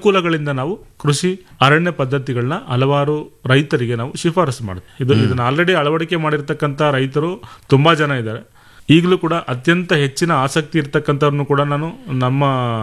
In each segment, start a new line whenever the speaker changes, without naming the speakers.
ಅನುಕೂಲಗಳಿಂದ ನಾವು ಕೃಷಿ ಅರಣ್ಯ ಪದ್ಧತಿಗಳನ್ನ ಹಲವಾರು ರೈತರಿಗೆ ನಾವು ಶಿಫಾರಸು ಮಾಡ್ತೀವಿ ಇದು ಇದನ್ನ ಆಲ್ರೆಡಿ ಅಳವಡಿಕೆ ಮಾಡಿರ್ತಕ್ಕಂಥ ರೈತರು ತುಂಬಾ ಜನ ಇದ್ದಾರೆ ಈಗಲೂ ಕೂಡ ಅತ್ಯಂತ ಹೆಚ್ಚಿನ ಆಸಕ್ತಿ ಇರ್ತಕ್ಕಂಥವ್ರನ್ನು ಕೂಡ ನಾನು ನಮ್ಮ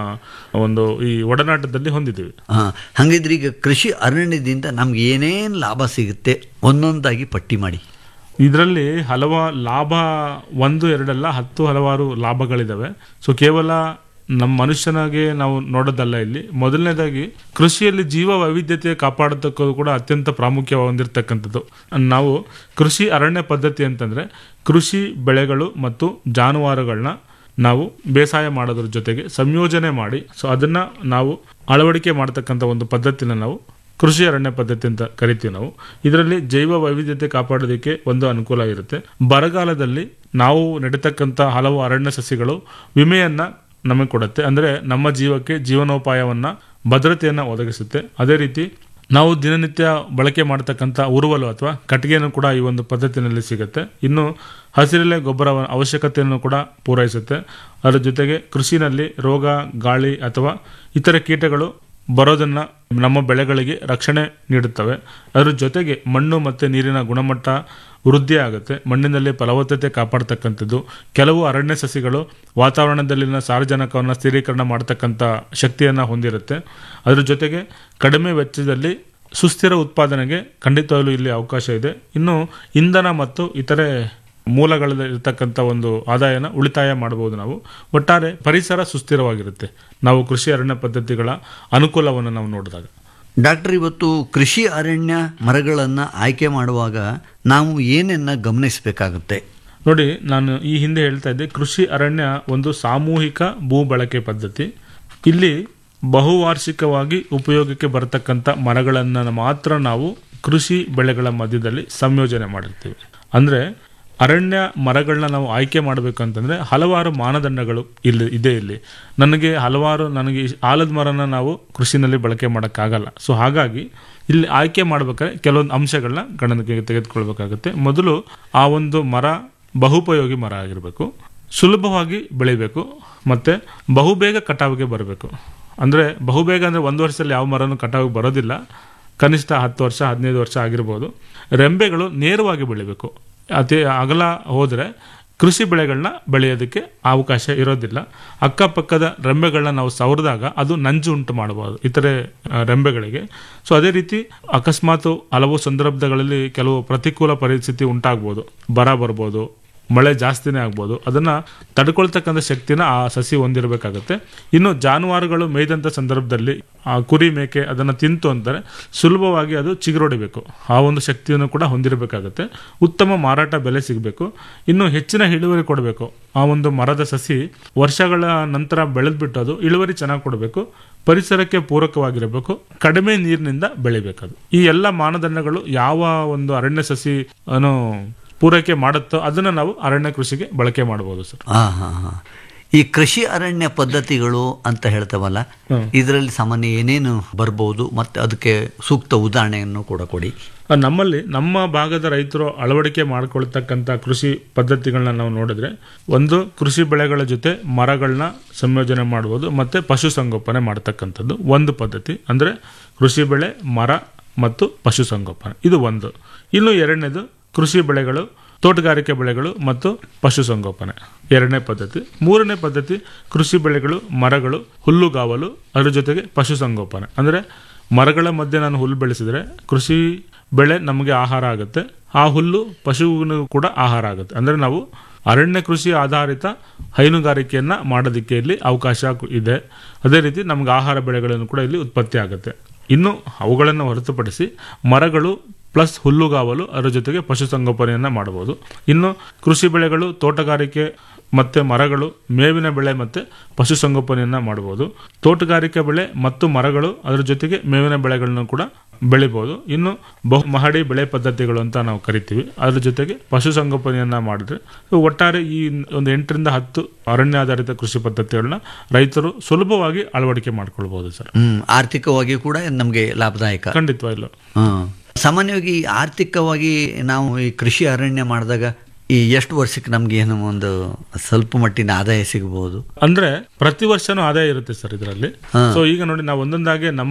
ಒಂದು ಈ ಒಡನಾಟದಲ್ಲಿ ಹೊಂದಿದ್ದೀವಿ
ಹಾ ಹಂಗಿದ್ರೆ ಈಗ ಕೃಷಿ ಅರಣ್ಯದಿಂದ ನಮ್ಗೆ ಏನೇನು ಲಾಭ ಸಿಗುತ್ತೆ ಒಂದೊಂದಾಗಿ ಪಟ್ಟಿ ಮಾಡಿ
ಇದರಲ್ಲಿ ಹಲವ ಲಾಭ ಒಂದು ಎರಡಲ್ಲ ಹತ್ತು ಹಲವಾರು ಲಾಭಗಳಿದಾವೆ ಸೊ ಕೇವಲ ನಮ್ಮ ಮನುಷ್ಯನಾಗೆ ನಾವು ನೋಡೋದಲ್ಲ ಇಲ್ಲಿ ಮೊದಲನೇದಾಗಿ ಕೃಷಿಯಲ್ಲಿ ಜೀವ ವೈವಿಧ್ಯತೆ ಕಾಪಾಡೋದಕ್ಕೂ ಕೂಡ ಅತ್ಯಂತ ಪ್ರಾಮುಖ್ಯ ಹೊಂದಿರತಕ್ಕಂಥದ್ದು ನಾವು ಕೃಷಿ ಅರಣ್ಯ ಪದ್ಧತಿ ಅಂತಂದ್ರೆ ಕೃಷಿ ಬೆಳೆಗಳು ಮತ್ತು ಜಾನುವಾರುಗಳನ್ನ ನಾವು ಬೇಸಾಯ ಮಾಡೋದ್ರ ಜೊತೆಗೆ ಸಂಯೋಜನೆ ಮಾಡಿ ಸೊ ಅದನ್ನ ನಾವು ಅಳವಡಿಕೆ ಮಾಡ್ತಕ್ಕಂಥ ಒಂದು ಪದ್ಧತಿನ ನಾವು ಕೃಷಿ ಅರಣ್ಯ ಪದ್ಧತಿ ಅಂತ ಕರಿತೀವಿ ನಾವು ಇದರಲ್ಲಿ ಜೈವ ವೈವಿಧ್ಯತೆ ಕಾಪಾಡೋದಕ್ಕೆ ಒಂದು ಅನುಕೂಲ ಇರುತ್ತೆ ಬರಗಾಲದಲ್ಲಿ ನಾವು ನೆಡತಕ್ಕಂಥ ಹಲವು ಅರಣ್ಯ ಸಸ್ಯಗಳು ವಿಮೆಯನ್ನ ನಮಗೆ ಕೊಡುತ್ತೆ ಅಂದ್ರೆ ನಮ್ಮ ಜೀವಕ್ಕೆ ಜೀವನೋಪಾಯವನ್ನ ಭದ್ರತೆಯನ್ನ ಒದಗಿಸುತ್ತೆ ಅದೇ ರೀತಿ ನಾವು ದಿನನಿತ್ಯ ಬಳಕೆ ಮಾಡತಕ್ಕಂಥ ಉರುವಲು ಅಥವಾ ಕಟ್ಟಿಗೆಯನ್ನು ಕೂಡ ಈ ಒಂದು ಪದ್ಧತಿನಲ್ಲಿ ಸಿಗುತ್ತೆ ಇನ್ನು ಹಸಿರೆಲೆ ಗೊಬ್ಬರ ಅವಶ್ಯಕತೆಯನ್ನು ಕೂಡ ಪೂರೈಸುತ್ತೆ ಅದರ ಜೊತೆಗೆ ಕೃಷಿನಲ್ಲಿ ರೋಗ ಗಾಳಿ ಅಥವಾ ಇತರ ಕೀಟಗಳು ಬರೋದನ್ನ ನಮ್ಮ ಬೆಳೆಗಳಿಗೆ ರಕ್ಷಣೆ ನೀಡುತ್ತವೆ ಅದರ ಜೊತೆಗೆ ಮಣ್ಣು ಮತ್ತು ನೀರಿನ ಗುಣಮಟ್ಟ ವೃದ್ಧಿ ಆಗುತ್ತೆ ಮಣ್ಣಿನಲ್ಲಿ ಫಲವತ್ತತೆ ಕಾಪಾಡ್ತಕ್ಕಂಥದ್ದು ಕೆಲವು ಅರಣ್ಯ ಸಸಿಗಳು ವಾತಾವರಣದಲ್ಲಿನ ಸಾರಜನಕವನ್ನು ಸ್ಥಿರೀಕರಣ ಮಾಡ್ತಕ್ಕಂಥ ಶಕ್ತಿಯನ್ನು ಹೊಂದಿರುತ್ತೆ ಅದರ ಜೊತೆಗೆ ಕಡಿಮೆ ವೆಚ್ಚದಲ್ಲಿ ಸುಸ್ಥಿರ ಉತ್ಪಾದನೆಗೆ ಖಂಡಿತವಾಗ್ಲೂ ಇಲ್ಲಿ ಅವಕಾಶ ಇದೆ ಇನ್ನು ಇಂಧನ ಮತ್ತು ಇತರೆ ಮೂಲಗಳಲ್ಲಿ ಇರತಕ್ಕಂಥ ಒಂದು ಆದಾಯನ ಉಳಿತಾಯ ಮಾಡಬಹುದು ನಾವು ಒಟ್ಟಾರೆ ಪರಿಸರ ಸುಸ್ಥಿರವಾಗಿರುತ್ತೆ ನಾವು ಕೃಷಿ ಅರಣ್ಯ ಪದ್ಧತಿಗಳ ಅನುಕೂಲವನ್ನು ನಾವು ನೋಡಿದಾಗ
ಡಾಕ್ಟರ್ ಇವತ್ತು ಕೃಷಿ ಅರಣ್ಯ ಮರಗಳನ್ನು ಆಯ್ಕೆ ಮಾಡುವಾಗ ನಾವು ಏನನ್ನ ಗಮನಿಸಬೇಕಾಗುತ್ತೆ
ನೋಡಿ ನಾನು ಈ ಹಿಂದೆ ಹೇಳ್ತಾ ಇದ್ದೆ ಕೃಷಿ ಅರಣ್ಯ ಒಂದು ಸಾಮೂಹಿಕ ಭೂ ಬಳಕೆ ಪದ್ಧತಿ ಇಲ್ಲಿ ಬಹುವಾರ್ಷಿಕವಾಗಿ ಉಪಯೋಗಕ್ಕೆ ಬರತಕ್ಕಂಥ ಮರಗಳನ್ನು ಮಾತ್ರ ನಾವು ಕೃಷಿ ಬೆಳೆಗಳ ಮಧ್ಯದಲ್ಲಿ ಸಂಯೋಜನೆ ಮಾಡಿರ್ತೀವಿ ಅಂದ್ರೆ ಅರಣ್ಯ ಮರಗಳನ್ನ ನಾವು ಆಯ್ಕೆ ಮಾಡಬೇಕು ಅಂತಂದ್ರೆ ಹಲವಾರು ಮಾನದಂಡಗಳು ಇಲ್ಲಿ ಇದೆ ಇಲ್ಲಿ ನನಗೆ ಹಲವಾರು ನನಗೆ ಈ ಆಲದ ಮರನ ನಾವು ಕೃಷಿನಲ್ಲಿ ಬಳಕೆ ಮಾಡೋಕ್ಕಾಗಲ್ಲ ಸೊ ಹಾಗಾಗಿ ಇಲ್ಲಿ ಆಯ್ಕೆ ಮಾಡ್ಬೇಕಾದ್ರೆ ಕೆಲವೊಂದು ಅಂಶಗಳನ್ನ ಗಣನೆಗೆ ತೆಗೆದುಕೊಳ್ಬೇಕಾಗುತ್ತೆ ಮೊದಲು ಆ ಒಂದು ಮರ ಬಹುಪಯೋಗಿ ಮರ ಆಗಿರಬೇಕು ಸುಲಭವಾಗಿ ಬೆಳಿಬೇಕು ಮತ್ತೆ ಬಹುಬೇಗ ಕಟಾವಿಗೆ ಬರಬೇಕು ಅಂದ್ರೆ ಬಹುಬೇಗ ಅಂದ್ರೆ ಒಂದು ವರ್ಷದಲ್ಲಿ ಯಾವ ಮರನೂ ಕಟಾವಿಗೆ ಬರೋದಿಲ್ಲ ಕನಿಷ್ಠ ಹತ್ತು ವರ್ಷ ಹದಿನೈದು ವರ್ಷ ಆಗಿರ್ಬೋದು ರೆಂಬೆಗಳು ನೇರವಾಗಿ ಬೆಳಿಬೇಕು ಅತಿ ಅಗಲ ಹೋದರೆ ಕೃಷಿ ಬೆಳೆಗಳನ್ನ ಬೆಳೆಯೋದಕ್ಕೆ ಅವಕಾಶ ಇರೋದಿಲ್ಲ ಅಕ್ಕಪಕ್ಕದ ರೆಂಬೆಗಳನ್ನ ನಾವು ಸವರಿದಾಗ ಅದು ನಂಜು ಉಂಟು ಮಾಡಬಹುದು ಇತರೆ ಆ, ರೆಂಬೆಗಳಿಗೆ ಸೊ ಅದೇ ರೀತಿ ಅಕಸ್ಮಾತ್ ಹಲವು ಸಂದರ್ಭಗಳಲ್ಲಿ ಕೆಲವು ಪ್ರತಿಕೂಲ ಪರಿಸ್ಥಿತಿ ಉಂಟಾಗ್ಬೋದು ಬರ ಬರ್ಬೋದು ಮಳೆ ಜಾಸ್ತಿನೇ ಆಗ್ಬೋದು ಅದನ್ನ ತಡ್ಕೊಳ್ತಕ್ಕಂಥ ಶಕ್ತಿನ ಆ ಸಸಿ ಹೊಂದಿರಬೇಕಾಗುತ್ತೆ ಇನ್ನು ಜಾನುವಾರುಗಳು ಮೇಯ್ದಂಥ ಸಂದರ್ಭದಲ್ಲಿ ಆ ಕುರಿ ಮೇಕೆ ಅದನ್ನ ತಿಂತು ಅಂತಾರೆ ಸುಲಭವಾಗಿ ಅದು ಚಿಗುರೊಡಿಬೇಕು ಆ ಒಂದು ಶಕ್ತಿಯನ್ನು ಕೂಡ ಹೊಂದಿರಬೇಕಾಗುತ್ತೆ ಉತ್ತಮ ಮಾರಾಟ ಬೆಲೆ ಸಿಗಬೇಕು ಇನ್ನು ಹೆಚ್ಚಿನ ಇಳುವರಿ ಕೊಡಬೇಕು ಆ ಒಂದು ಮರದ ಸಸಿ ವರ್ಷಗಳ ನಂತರ ಬೆಳೆದ್ಬಿಟ್ಟು ಅದು ಇಳುವರಿ ಚೆನ್ನಾಗಿ ಕೊಡಬೇಕು ಪರಿಸರಕ್ಕೆ ಪೂರಕವಾಗಿರಬೇಕು ಕಡಿಮೆ ನೀರಿನಿಂದ ಬೆಳಿಬೇಕದು ಈ ಎಲ್ಲ ಮಾನದಂಡಗಳು ಯಾವ ಒಂದು ಅರಣ್ಯ ಸಸಿ ಅನ್ನು ಪೂರೈಕೆ ಮಾಡುತ್ತೋ ಅದನ್ನ ನಾವು ಅರಣ್ಯ ಕೃಷಿಗೆ ಬಳಕೆ ಮಾಡಬಹುದು ಸರ್
ಹಾ ಹಾ ಹಾ ಈ ಕೃಷಿ ಅರಣ್ಯ ಪದ್ಧತಿಗಳು ಅಂತ ಹೇಳ್ತೇವಲ್ಲ ಇದರಲ್ಲಿ ಸಾಮಾನ್ಯ ಏನೇನು ಬರ್ಬೋದು ಮತ್ತೆ ಅದಕ್ಕೆ ಸೂಕ್ತ ಉದಾಹರಣೆಯನ್ನು ಕೂಡ ಕೊಡಿ
ಆ, ನಮ್ಮಲ್ಲಿ ನಮ್ಮ ಭಾಗದ ರೈತರು ಅಳವಡಿಕೆ ಮಾಡ್ಕೊಳ್ತಕ್ಕಂಥ ಕೃಷಿ ಪದ್ಧತಿಗಳನ್ನ ನಾವು ನೋಡಿದ್ರೆ ಒಂದು ಕೃಷಿ ಬೆಳೆಗಳ ಜೊತೆ ಮರಗಳನ್ನ ಸಂಯೋಜನೆ ಮಾಡ್ಬೋದು ಮತ್ತೆ ಪಶುಸಂಗೋಪನೆ ಮಾಡ್ತಕ್ಕಂಥದ್ದು ಒಂದು ಪದ್ಧತಿ ಅಂದ್ರೆ ಕೃಷಿ ಬೆಳೆ ಮರ ಮತ್ತು ಪಶುಸಂಗೋಪನೆ ಇದು ಒಂದು ಇನ್ನು ಎರಡನೇದು ಕೃಷಿ ಬೆಳೆಗಳು ತೋಟಗಾರಿಕೆ ಬೆಳೆಗಳು ಮತ್ತು ಪಶುಸಂಗೋಪನೆ ಎರಡನೇ ಪದ್ಧತಿ ಮೂರನೇ ಪದ್ಧತಿ ಕೃಷಿ ಬೆಳೆಗಳು ಮರಗಳು ಹುಲ್ಲುಗಾವಲು ಅದರ ಜೊತೆಗೆ ಪಶುಸಂಗೋಪನೆ ಅಂದ್ರೆ ಮರಗಳ ಮಧ್ಯೆ ನಾನು ಹುಲ್ಲು ಬೆಳೆಸಿದ್ರೆ ಕೃಷಿ ಬೆಳೆ ನಮಗೆ ಆಹಾರ ಆಗುತ್ತೆ ಆ ಹುಲ್ಲು ಪಶುವಿನ ಕೂಡ ಆಹಾರ ಆಗುತ್ತೆ ಅಂದ್ರೆ ನಾವು ಅರಣ್ಯ ಕೃಷಿ ಆಧಾರಿತ ಹೈನುಗಾರಿಕೆಯನ್ನ ಮಾಡೋದಕ್ಕೆ ಇಲ್ಲಿ ಅವಕಾಶ ಇದೆ ಅದೇ ರೀತಿ ನಮ್ಗೆ ಆಹಾರ ಬೆಳೆಗಳನ್ನು ಕೂಡ ಇಲ್ಲಿ ಉತ್ಪತ್ತಿ ಆಗುತ್ತೆ ಇನ್ನು ಅವುಗಳನ್ನು ಹೊರತುಪಡಿಸಿ ಮರಗಳು ಪ್ಲಸ್ ಹುಲ್ಲುಗಾವಲು ಅದರ ಜೊತೆಗೆ ಪಶುಸಂಗೋಪನೆಯನ್ನ ಮಾಡಬಹುದು ಇನ್ನು ಕೃಷಿ ಬೆಳೆಗಳು ತೋಟಗಾರಿಕೆ ಮತ್ತೆ ಮರಗಳು ಮೇವಿನ ಬೆಳೆ ಮತ್ತೆ ಪಶುಸಂಗೋಪನೆಯನ್ನ ಮಾಡಬಹುದು ತೋಟಗಾರಿಕೆ ಬೆಳೆ ಮತ್ತು ಮರಗಳು ಅದರ ಜೊತೆಗೆ ಮೇವಿನ ಬೆಳೆಗಳನ್ನು ಕೂಡ ಬೆಳಿಬಹುದು ಇನ್ನು ಬಹು ಮಹಡಿ ಬೆಳೆ ಪದ್ಧತಿಗಳು ಅಂತ ನಾವು ಕರಿತೀವಿ ಅದ್ರ ಜೊತೆಗೆ ಪಶುಸಂಗೋಪನೆಯನ್ನ ಮಾಡಿದ್ರೆ ಒಟ್ಟಾರೆ ಈ ಒಂದು ಎಂಟರಿಂದ ಹತ್ತು ಅರಣ್ಯ ಆಧಾರಿತ ಕೃಷಿ ಪದ್ಧತಿಗಳನ್ನ ರೈತರು ಸುಲಭವಾಗಿ ಅಳವಡಿಕೆ ಮಾಡ್ಕೊಳ್ಬಹುದು ಸರ್
ಹ್ಮ್ ಆರ್ಥಿಕವಾಗಿ ಕೂಡ ನಮಗೆ ಲಾಭದಾಯಕ
ಖಂಡಿತವಾಗಿಲ್ಲ
ಹ್ಮ್ ಸಾಮಾನ್ಯವಾಗಿ ಆರ್ಥಿಕವಾಗಿ ನಾವು ಈ ಕೃಷಿ ಅರಣ್ಯ ಮಾಡಿದಾಗ ಈ ಎಷ್ಟು ವರ್ಷಕ್ಕೆ ನಮ್ಗೆ ಏನೋ ಒಂದು ಸ್ವಲ್ಪ ಮಟ್ಟಿನ ಆದಾಯ ಸಿಗಬಹುದು
ಅಂದ್ರೆ ಪ್ರತಿ ವರ್ಷನೂ ಆದಾಯ ಇರುತ್ತೆ ಸರ್ ಇದರಲ್ಲಿ ಸೊ ಈಗ ನೋಡಿ ನಾವು ಒಂದೊಂದಾಗೆ ನಮ್ಮ